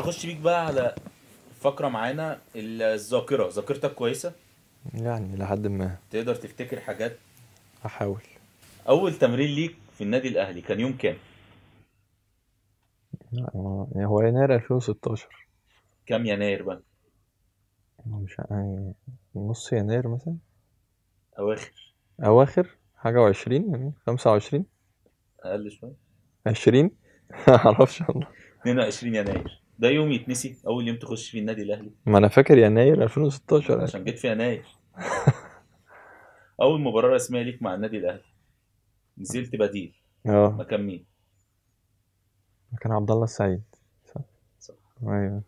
نخش بيك بقى على فقرة معانا الذاكرة ذاكرتك كويسة يعني لحد ما تقدر تفتكر حاجات احاول أول تمرين ليك في النادي الأهلي كان يوم كام؟ لا، هو يعني هو يناير 2016 كام يناير بقى؟ هو مش ع- يعني نص يناير مثلا أواخر اواخر حاجة وعشرين يعني خمسة وعشرين أقل شوية عشرين معرفش والله 22 يناير ده يوم يتنسي أول يوم تخش فيه النادي الأهلي ما انا فاكر يناير 2016 عشان جيت في يناير أول مباراة رسمية ليك مع النادي الأهلي نزلت بديل اه مكان مين؟ كان عبد الله السعيد صح صح. ايوه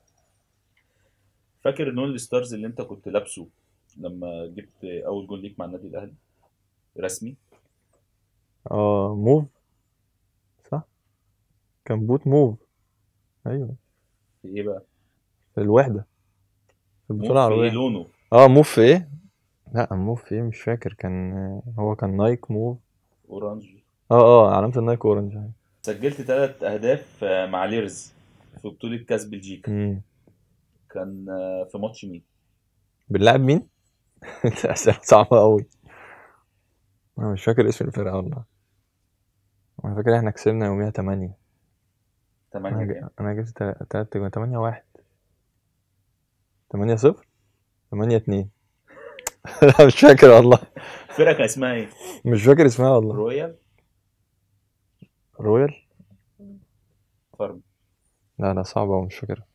فاكر النون الستارز اللي أنت كنت لابسه لما جبت أول جول ليك مع النادي الأهلي رسمي اه موف صح كان بوت موف ايوه في إيه بقى؟ في الوحدة في البطولة موف في إيه العربية لونه؟ اه موف في ايه لا موف في ايه مش فاكر كان هو كان نايك موف أورانجي اه اه علامة النايك اورنج أيوة. سجلت ثلاث أهداف آه، مع ليرز في بطولة كأس بلجيكا امم كان آه، في ماتش مين؟ بنلعب مين؟ أسئلة صعبة أوي أنا مش فاكر اسم الفرقة والله أنا فاكر إحنا كسبنا يوميها تمانية 8 أنا كام؟ ج- أنا جبت تل- تلات جوان تمانية واحد تمانية صفر تمانية اتنين لا مش فاكر والله الفرقة كان اسمها إيه؟ مش فاكر اسمها والله رويال رويال فارم لا لا صعبة ومش فاكرها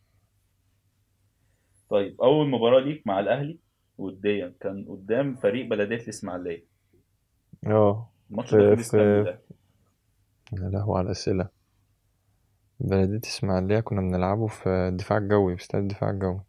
طيب أول مباراة ليك مع الأهلي وديا كان قدام فريق بلدية الإسماعيلية اه الماتش في- ده خلص كام في- للأهلي؟ يا لهوي على الأسئلة بلدية إسماعيلية كنا بنلعبه في الدفاع الجوي في استاد الدفاع الجوي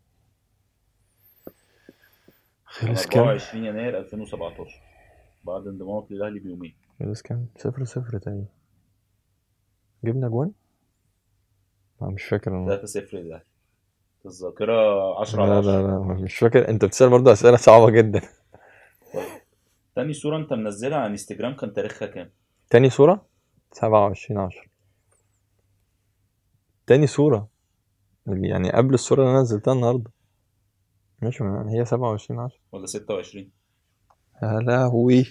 كان خلص كام؟ 24 يناير 2017 بعد انضمامك للأهلي بيومين خلص كام؟ صفر صفر تقريبا جبنا جوان؟ لا مش فاكر انا 3 0 للأهلي الذاكرة 10 على لا 10 لا لا مش فاكر انت بتسأل برضه أسئلة صعبة جدا طيب تاني صورة أنت منزلها على انستجرام كان تاريخها كام؟ تاني صورة سبعة وعشرين عشرة تاني صورة اللي يعني قبل الصورة اللي أنا نزلتها النهاردة ماشي ما هي سبعة وعشرين عشرة ولا 26 يا لهوي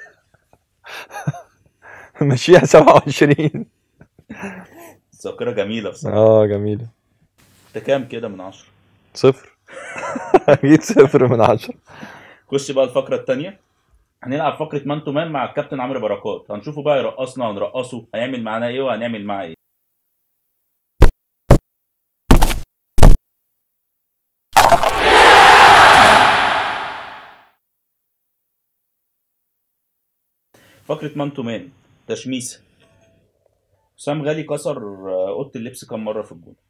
مشيها سبعة وعشرين الذاكرة جميلة بصراحة اه جميلة أنت كام كده من 10 صفر أكيد صفر من عشرة خش بقى الفقرة التانية هنلعب فقرة مان تو مان مع الكابتن عمرو بركات هنشوفه بقى يرقصنا هنرقصه هيعمل معانا ايه وهنعمل معاه ايه فقرة مان تو مان تشميسة حسام غالي كسر آه، اوضه اللبس كام مره في الجون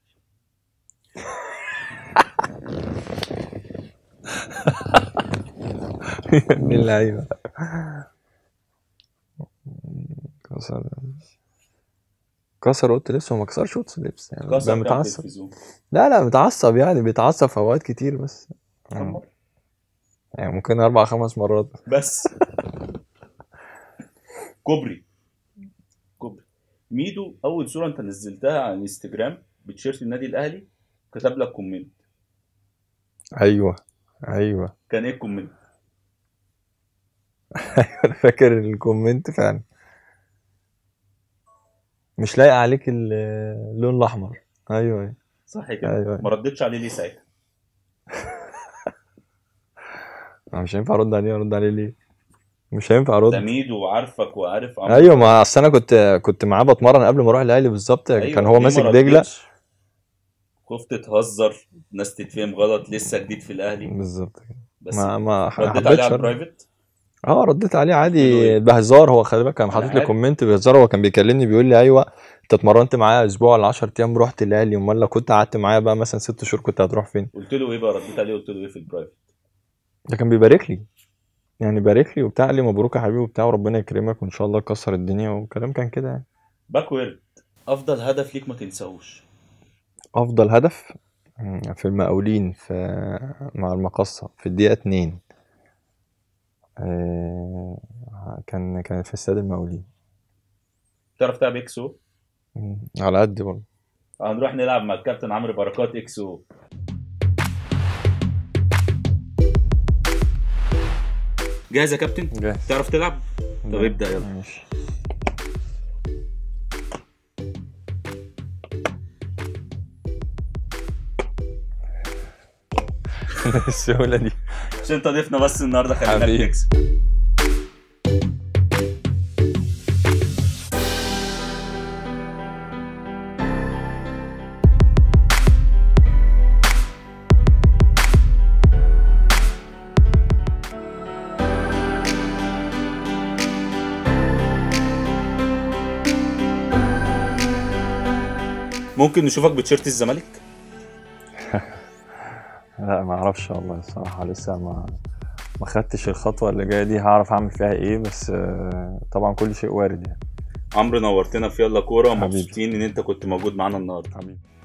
من اللعيبة كسر كسر اوضه اللبس وما كسرش اوضه اللبس يعني كسر بقى كام متعصب تلفزيون لا لا متعصب يعني بيتعصب في اوقات كتير بس كام مره يعني ممكن اربع خمس مرات بس كوبري كوبري ميدو اول صوره انت نزلتها على الانستجرام بتشيرت النادي الاهلي كتب لك كومنت ايوه ايوه كان ايه الكومنت انا فاكر الكومنت فعلا مش لايق عليك ال- اللون الاحمر ايوه ايوه صح كده أيوة. ما ردتش عليه ليه ساعتها أنا مش هينفع ارد عليه ارد عليه ليه مش هينفع ده ارد ميدو وعارفك وعارف عمرو. ايوه ما اصل انا كنت كنت معاه بتمرن قبل ما اروح الاهلي بالظبط أيوة، كان هو ليه ماسك ما دجله ردتش؟ خفت تهزر ناس تتفهم غلط لسه جديد في الاهلي بالظبط كده. بس ما ما رديت عليه حبيتش على أرد. البرايفت اه رديت عليه قلت له إيه؟ عادي بهزار هو خلي بالك كان أنا حاطط لي عارف. كومنت بهزار هو كان بيكلمني بيقول لي ايوه انت اتمرنت معايا اسبوع ولا 10 ايام رحت الاهلي امال لو كنت قعدت معايا بقى مثلا ست شهور كنت هتروح فين قلت له ايه بقى رديت عليه قلت له ايه في البرايفت ده كان بيبارك لي يعني بارك لي وبتاع قال لي مبروك يا حبيبي وبتاع وربنا يكرمك وان شاء الله تكسر الدنيا والكلام كان كده يعني باكورد افضل هدف ليك ما تنساهوش افضل هدف مم، في المقاولين في مع المقصة في الدقيقة اتنين آه، كان كان في استاد المقاولين تعرف تلعب اكسو مم، على قد برضه هنروح نلعب مع الكابتن عمرو بركات اكس او جاهز يا كابتن جاهز تعرف تلعب طب ابدا يلا ماشي السهولة دي عشان انت ضيفنا بس النهارده خلينا حبيبي. تكسب ممكن نشوفك بتيشيرت الزمالك لا ما اعرفش والله الصراحة لسه ما ما خدتش الخطوة اللي جاية دي هعرف اعمل فيها ايه بس آه، طبعا كل شيء وارد يعني عمرو نورتنا في يلا كوره حبيبي. مبسوطين ان انت كنت موجود معانا النهارده حبيبي